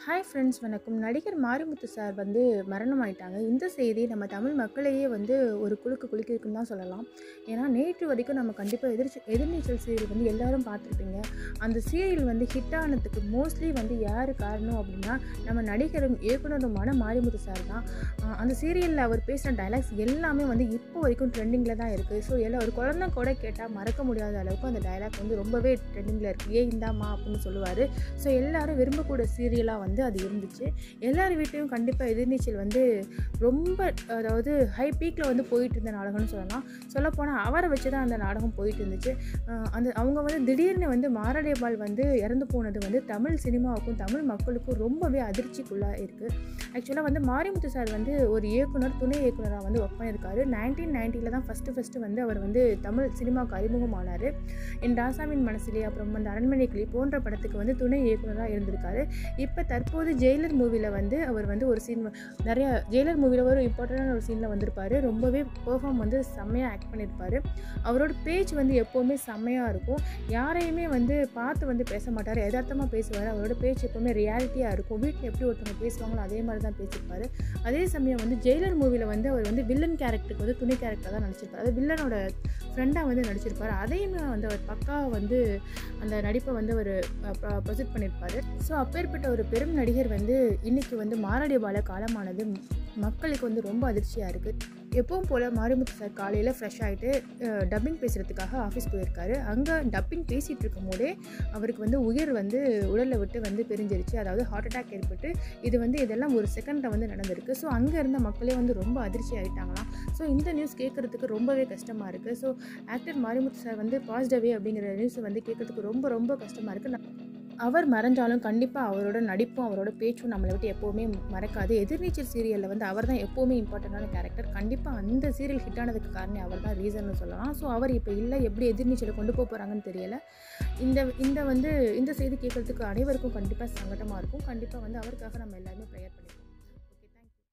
hi friends வணக்கம் நடிகர் Marimuthu sir வந்து மரணமாயிட்டாங்க இந்த செய்தி நம்ம தமிழ் மக்களையே வந்து ஒரு குலுக்கு குலுக்கிருக்குன்னு தான் சொல்லலாம் ஏன்னா நேற்று வரைக்கும் நம்ம கண்டிப்பாக எதிர் எதிர்நீச்சல் சீரியல் வந்து எல்லாரும் பார்த்துருப்பீங்க அந்த சீரியல் வந்து ஹிட் ஆனதுக்கு மோஸ்ட்லி வந்து யார் காரணம் அப்படின்னா நம்ம நடிகரும் இயக்குனருமான மாரிமுத்து சார் தான் ஆஹ் அந்த சீரியலில் அவர் பேசின டைலாக்ஸ் எல்லாமே வந்து இப்போ வரைக்கும் ட்ரெண்டிங்கில் தான் இருக்குது ஸோ எல்லா ஒரு குழந்தை கூட கேட்டால் மறக்க முடியாத அளவுக்கு அந்த டைலாக் வந்து ரொம்பவே ட்ரெண்டிங்கில் இருக்குது ஏ இந்தாம்மா அப்படின்னு சொல்லுவார் ஸோ எல்லாரும் விரும்பக்கூடிய சீரியலாக வந்து அது இருந்துச்சு எல்லார் வீட்லேயும் கண்டிப்பாக எதிர்நீச்சல் வந்து ரொம்ப அதாவது ஹை பீக்கில் வந்து போயிட்டு இருந்த நாடகம்னு சொல்லலாம் சொல்லப்போனால் அவரை வச்சு தான் அந்த நாடகம் போயிட்டு இருந்துச்சு அஹ் அந்த அவங்க வந்து திடீர்னு வந்து மாரடைபால் வந்து இறந்து போனது வந்து தமிழ் சினிமாவுக்கும் தமிழ் மக்களுக்கும் ரொம்பவே அதிர்ச்சிக்குள்ளாக இருக்குது ஆக்சுவலாக வந்து மாரிமுத்து சார் வந்து ஒரு இயக்குனர் துணை இயக்குனராக வந்து ஒர்க் பண்ணியிருக்காரு நைன்டீன் நைன்ட்டியில் தான் ஃபஸ்ட்டு ஃபஸ்ட்டு வந்து அவர் வந்து தமிழ் சினிமாவுக்கு அறிமுகமானார் என் ராசாவின் மனசிலே அப்புறம் வந்து அரண்மனை கிளி போன்ற படத்துக்கு வந்து துணை இயக்குனராக இருந்திருக்காரு இப்போ தற்போது ஜெயிலர் மூவியில் வந்து அவர் வந்து ஒரு சீன் நிறைய ஜெயிலர் மூவியில் ஒரு இம்பார்ட்டண்டான ஒரு சீனில் வந்திருப்பார் ரொம்பவே பெர்ஃபார்ம் வந்து செம்மையாக ஆக்ட் பண்ணியிருப்பார் அவரோட பேச்சு வந்து எப்போவுமே செம்மையாக இருக்கும் யாரையுமே வந்து பார்த்து வந்து பேச மாட்டார் யதார்த்தமாக பேசுவார் அவரோட பேச்சு எப்போவுமே ரியாலிட்டியாக இருக்கும் வீட்டில் எப்படி ஒருத்தவங்க பேசுவாங்களோ அதே மாதிரி தான் பேசியிருப்பார் அதே சமயம் வந்து ஜெயிலர் மூவியில் வந்து அவர் வந்து வில்லன் கேரக்டருக்கு வந்து துணை கேரக்டர் தான் நடிச்சிருப்பார் அது வில்லனோட ஃப்ரெண்டாக வந்து நடிச்சிருப்பார் அதையுமே வந்து அவர் பக்கா வந்து அந்த நடிப்பை வந்து அவர் ப்ரொஜெக்ட் பண்ணியிருப்பார் ஸோ அப்பேற்பட்ட ஒரு பெரும் நடிகர் வந்து இன்னைக்கு வந்து மாரடைபால காலமானது மக்களுக்கு வந்து ரொம்ப அதிர்ச்சியாக இருக்குது எப்பவும் போல் மாரிமுத்து சார் காலையில் ஃப்ரெஷ் ஆகிட்டு டப்பிங் பேசுகிறதுக்காக ஆஃபீஸ் போயிருக்காரு அங்கே டப்பிங் பேசிகிட்டு இருக்கும் போதே அவருக்கு வந்து உயிர் வந்து உடலை விட்டு வந்து பிரிஞ்சிருச்சு அதாவது ஹார்ட் அட்டாக் ஏற்பட்டு இது வந்து இதெல்லாம் ஒரு செகண்டில் வந்து நடந்திருக்கு ஸோ அங்கே இருந்த மக்களே வந்து ரொம்ப அதிர்ச்சி ஆகிட்டாங்களாம் ஸோ இந்த நியூஸ் கேட்குறதுக்கு ரொம்பவே கஷ்டமாக இருக்குது ஸோ ஆக்டர் மாரிமுத்து சார் வந்து பாசிட்டிவே அப்படிங்கிற நியூஸ் வந்து கேட்குறதுக்கு ரொம்ப ரொம்ப கஷ்டமாக இருக்குது அவர் மறைஞ்சாலும் கண்டிப்பாக அவரோட நடிப்பும் அவரோட பேச்சும் நம்மளை விட்டு எப்போவுமே மறக்காது எதிர்நீச்சல் சீரியலில் வந்து அவர் தான் எப்போவுமே இம்பார்ட்டண்டான கேரக்டர் கண்டிப்பாக அந்த சீரியல் ஹிட் ஆனதுக்கு காரணம் அவர் தான் ரீசன்னு சொல்லலாம் ஸோ அவர் இப்போ இல்லை எப்படி எதிர்நீச்சலை கொண்டு போக போகிறாங்கன்னு தெரியல இந்த இந்த வந்து இந்த செய்தி கேட்குறதுக்கு அனைவருக்கும் கண்டிப்பாக சங்கடமாக இருக்கும் கண்டிப்பாக வந்து அவருக்காக நம்ம எல்லாருமே ப்ரேயர் பண்ணிப்போம்